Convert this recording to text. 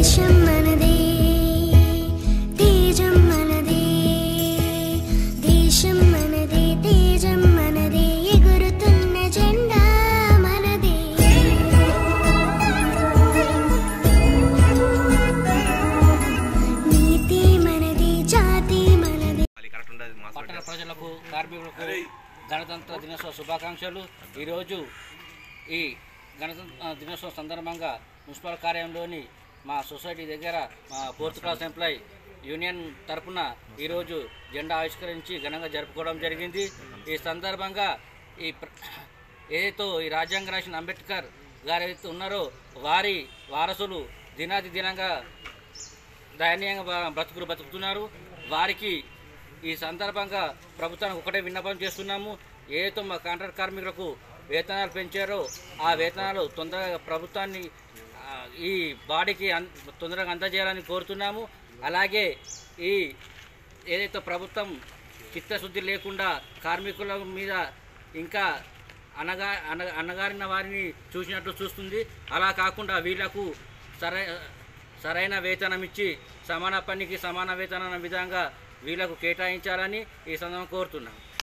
దేశం మనదే తేజం మనదే దేశం మనదే తేజం మనదే ఎగురుతున్న జెండా మనదే నీతి మనది జాతి మనది అది కరెక్ట్ ఉండదు మాస్ పట్టణ ప్రజలకు కార్మికులకు గణతంత్ర దినోత్సవ శుభాకాంక్షలు ఈరోజు ఈ గణతంత్ర దినోత్సవం సందర్భంగా మున్సిపల్ కార్యాలయంలోని మా సొసైటీ దగ్గర మా ఫోర్త్ క్లాస్ ఎంప్లాయ్ యూనియన్ తరపున ఈరోజు జెండా ఆవిష్కరించి ఘనంగా జరుపుకోవడం జరిగింది ఈ సందర్భంగా ఈ ప్ర- ఏదైతే ఈ రాజ్యాంగ రాసిన అంబేద్కర్ గారు ఏదైతే ఉన్నారో వారి వారసులు దినాది దినంగా దయనీయంగా బ- బ్రతుకులు బతుకుతున్నారు వారికి ఈ సందర్భంగా ప్రభుత్వానికి ఒకటే విన్నపం చేస్తున్నాము ఏదైతే మా కాంట్రాక్ట్ కార్మికులకు వేతనాలు పెంచారో ఆ వేతనాలు తొందరగా ప్రభుత్వాన్ని ఆ, ఈ బాడీకి అన్ తొందరగా అందజేయాలని కోరుతున్నాము అలాగే ఈ ఏదైతే ప్రభుత్వం చిత్తశుద్ధి లేకుండా కార్మికుల మీద ఇంకా అనగా అన అనగారిన వారిని చూసినట్టు చూస్తుంది అలా కాకుండా వీళ్లకు సరై సరైన వేతనం ఇచ్చి సమాన పనికి సమాన వేతనం అనే విధంగా వీళ్ళకు కేటాయించాలని ఈ సందర్భంగా కోరుతున్నాం